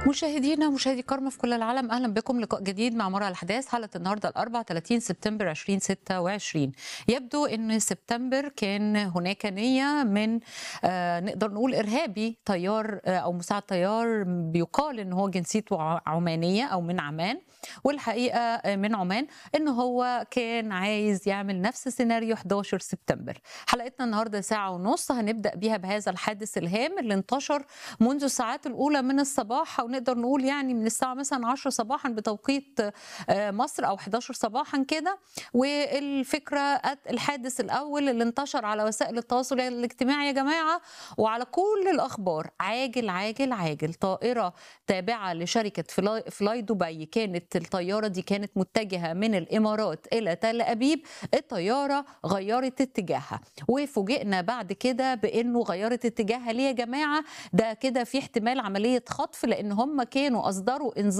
مشاهدينا مشاهدي كرم في كل العالم اهلا بكم لقاء جديد مع مرة الاحداث حلقه النهارده الاربعاء 30 سبتمبر 2026 يبدو ان سبتمبر كان هناك نيه من آه نقدر نقول ارهابي طيار آه او مساعد طيار بيقال ان هو جنسيته ع- عمانيه او من عمان والحقيقه آه، من عمان ان هو كان عايز يعمل نفس سيناريو 11 سبتمبر حلقتنا النهارده ساعه ونص هنبدا بيها بهذا الحادث الهام اللي انتشر منذ الساعات الاولى من الصباح او نقدر نقول يعني من الساعه مثلا 10 صباحا بتوقيت آه، مصر او 11 صباحا كده والفكره أت- الحادث الاول اللي انتشر على وسائل التواصل الاجتماعي يا جماعه وعلى كل الاخبار عاجل عاجل عاجل طائره تابعه لشركه فلاي, فلاي دبي كانت الطياره دي كانت متجهه من الامارات الى تل ابيب الطياره غيرت اتجاهها وفوجئنا بعد كده بانه غيرت اتجاهها ليه يا جماعه ده كده في احتمال عمليه خطف لان هم كانوا اصدروا انذار